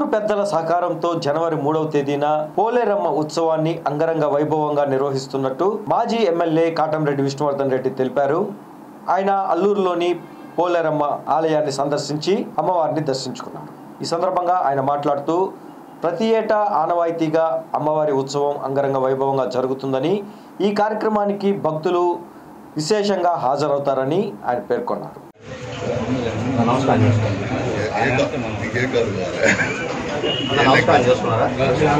పెద్దల సహకారంతో జనవరి మూడవ తేదీన పోలేరమ్మ ఉత్సవాన్ని అంగరంగ వైభవంగా నిర్వహిస్తున్నట్టు మాజీ ఎమ్మెల్యే కాటంరెడ్డి విష్ణువర్ధన్ రెడ్డి తెలిపారు ఆయన అల్లూరులోని పోలేరమ్మ ఆలయాన్ని సందర్శించి అమ్మవారిని దర్శించుకున్నారు ఈ సందర్భంగా ఆయన మాట్లాడుతూ ప్రతి ఏటా ఆనవాయితీగా అమ్మవారి ఉత్సవం అంగరంగ వైభవంగా జరుగుతుందని ఈ కార్యక్రమానికి భక్తులు విశేషంగా హాజరవుతారని ఆయన పేర్కొన్నారు నమస్కారం చేసుకోండి నీకేం కాదు కావాలి. నమస్కారం చేసుకున్నారా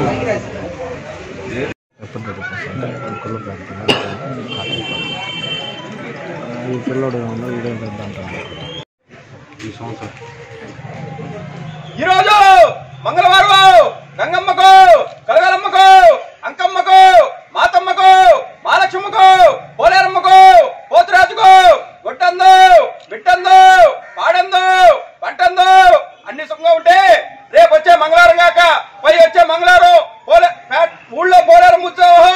ఈ పిల్లడు ఏమన్నా ఇదే పెద్ద అంటాడు ఈ సంవత్సరం ఈరోజు మంగళవారం గంగమ్మకు కలగలమ్మకు అంకమ్మకు మాతమ్మకు మహాలక్ష్మకు పోలేరమ్మకు పోతురాజుకు గొట్టందు బిట్టందు పాడందు పంటందు అన్ని సుఖంగా ఉంటే రేపు వచ్చే మంగళవారం కాక పై వచ్చే మంగళవారం పోలే పే- ఊళ్ళో పోలేరం ఉత్సవం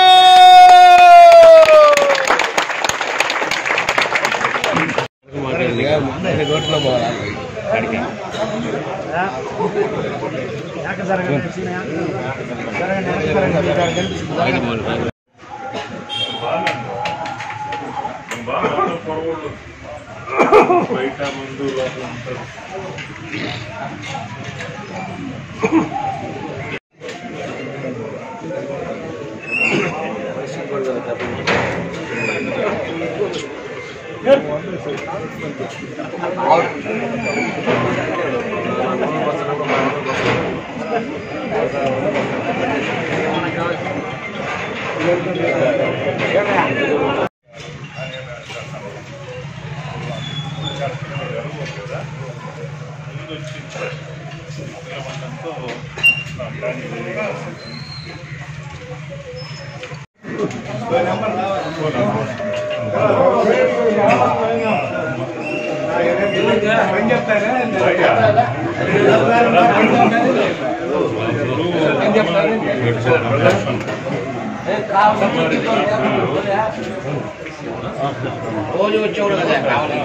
రోజు వచ్చేవాడు కదా రావాలి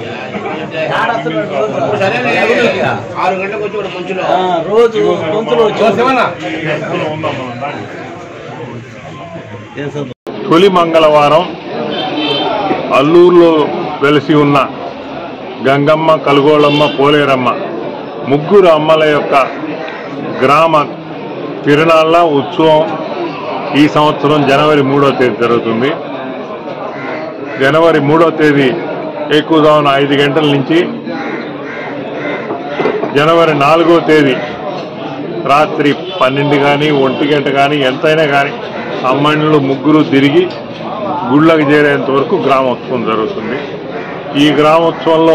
సరే ఆరు గంటలకు వచ్చేవాడు మంచులో రోజు గొంతులు తొలి మంగళవారం అల్లూరులో వెలిసి ఉన్న గంగమ్మ కలుగోళమ్మ పోలేరమ్మ ముగ్గురు అమ్మల యొక్క గ్రామ తిరునాళ్ళ ఉత్సవం ఈ సంవత్సరం జనవరి మూడో తేదీ జరుగుతుంది జనవరి మూడో తేదీ ఎక్కువదాన ఐదు గంటల నుంచి జనవరి నాలుగో తేదీ రాత్రి పన్నెండు కానీ ఒంటి గంట కానీ ఎంతైనా కానీ అమ్మళ్ళు ముగ్గురు తిరిగి గుళ్ళకి చేరేంత వరకు గ్రామోత్సవం జరుగుతుంది ఈ గ్రామోత్సవంలో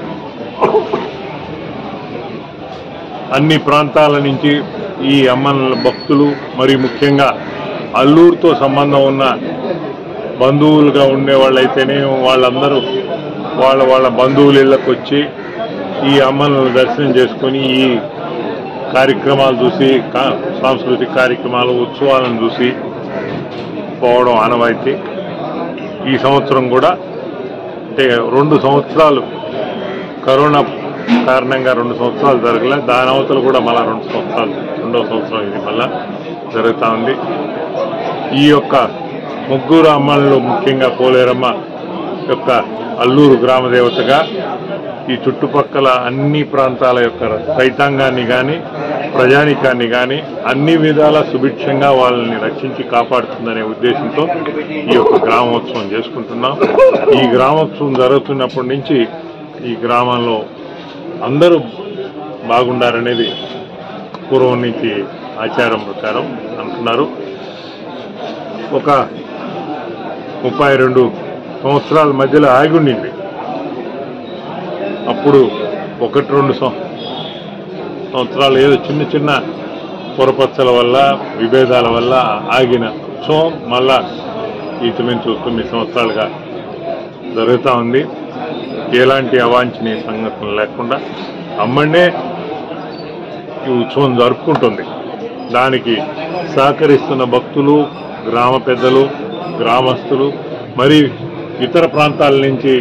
అన్ని ప్రాంతాల నుంచి ఈ అమ్మల భక్తులు మరి ముఖ్యంగా అల్లూరుతో సంబంధం ఉన్న బంధువులుగా ఉండే వాళ్ళైతేనే వాళ్ళందరూ వాళ్ళ వాళ్ళ బంధువుల ఇళ్ళకి వచ్చి ఈ అమ్మలను దర్శనం చేసుకొని ఈ కార్యక్రమాలు చూసి కా- సాంస్కృతిక కార్యక్రమాలు ఉత్సవాలను చూసి పోవడం ఆనవాయితీ ఈ సంవత్సరం కూడా అంటే రెండు సంవత్సరాలు కరోనా కారణంగా రెండు సంవత్సరాలు జరగలే దాని అవతల కూడా మళ్ళా రెండు సంవత్సరాలు రెండవ సంవత్సరం ఇది మళ్ళా జరుగుతూ ఉంది ఈ యొక్క ముగ్గురు అమ్మలు ముఖ్యంగా పోలేరమ్మ యొక్క అల్లూరు గ్రామ దేవతగా ఈ చుట్టుపక్కల అన్ని ప్రాంతాల యొక్క రైతాంగాన్ని కానీ ప్రజానికాన్ని కానీ అన్ని విధాల సుభిక్షంగా వాళ్ళని రక్షించి కాపాడుతుందనే ఉద్దేశంతో ఈ యొక్క గ్రామోత్సవం చేసుకుంటున్నాం ఈ గ్రామోత్సవం జరుగుతున్నప్పటి నుంచి ఈ గ్రామంలో అందరూ బాగుండారనేది పూర్వం నుంచి ఆచారం ప్రకారం అంటున్నారు ఒక ముప్పై రెండు సంవత్సరాల మధ్యలో ఆగి ఉండింది అప్పుడు ఒకటి రెండు సం- సంవత్సరాలు ఏదో చిన్న చిన్న పొరపచ్చల వల్ల విభేదాల వల్ల ఆగిన ఉత్సవం మళ్ళా ఇంచుమించు తొమ్మిది సంవత్సరాలుగా జరుగుతూ ఉంది ఎలాంటి అవాంఛనీయ సంఘటనలు లేకుండా అమ్మనే ఈ ఉత్సవం జరుపుకుంటుంది దానికి సహకరిస్తున్న భక్తులు గ్రామ పెద్దలు గ్రామస్తులు మరి ఇతర ప్రాంతాల నుంచి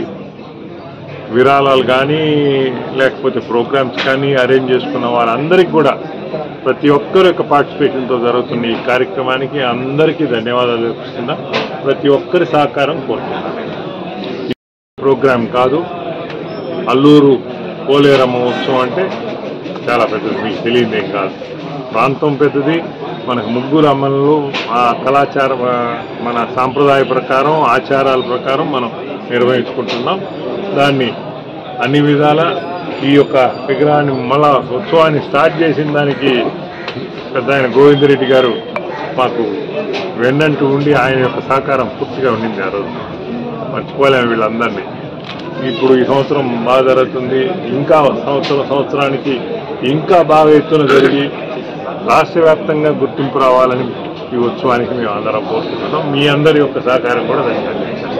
విరాళాలు కానీ లేకపోతే ప్రోగ్రామ్స్ కానీ అరేంజ్ చేసుకున్న వారందరికీ కూడా ప్రతి ఒక్కరి యొక్క పార్టిసిపేషన్తో జరుగుతున్న ఈ కార్యక్రమానికి అందరికీ ధన్యవాదాలు తెలుపుతున్నా ప్రతి ఒక్కరి సహకారం కోరుతున్నాను ఈ ప్రోగ్రాం కాదు అల్లూరు పోలేరమ్మ ఉత్సవం అంటే చాలా పెద్దది మీకు తెలియదేం కాదు ప్రాంతం పెద్దది మనకు ముగ్గురు అమ్మలు ఆ కళాచార ఆ, మన సాంప్రదాయ ప్రకారం ఆచారాల ప్రకారం మనం నిర్వహించుకుంటున్నాం దాన్ని అన్ని విధాల ఈ యొక్క విగ్రహాన్ని మళ్ళా ఉత్సవాన్ని స్టార్ట్ చేసిన దానికి పెద్ద ఆయన గోవిందరెడ్డి గారు మాకు వెన్నంటూ ఉండి ఆయన యొక్క సహకారం పూర్తిగా ఉండింది ఆ రోజు మర్చిపోలేము వీళ్ళందరినీ ఇప్పుడు ఈ సంవత్సరం బాగా జరుగుతుంది ఇంకా సంవత్సరం సంవత్సరానికి ఇంకా బాగా ఎత్తున జరిగి రాష్ట్ర వ్యాప్తంగా గుర్తింపు రావాలని ఈ ఉత్సవానికి మేము అందరం కోరుకుంటున్నాం మీ అందరి యొక్క సహకారం కూడా ధన్యవాదాలు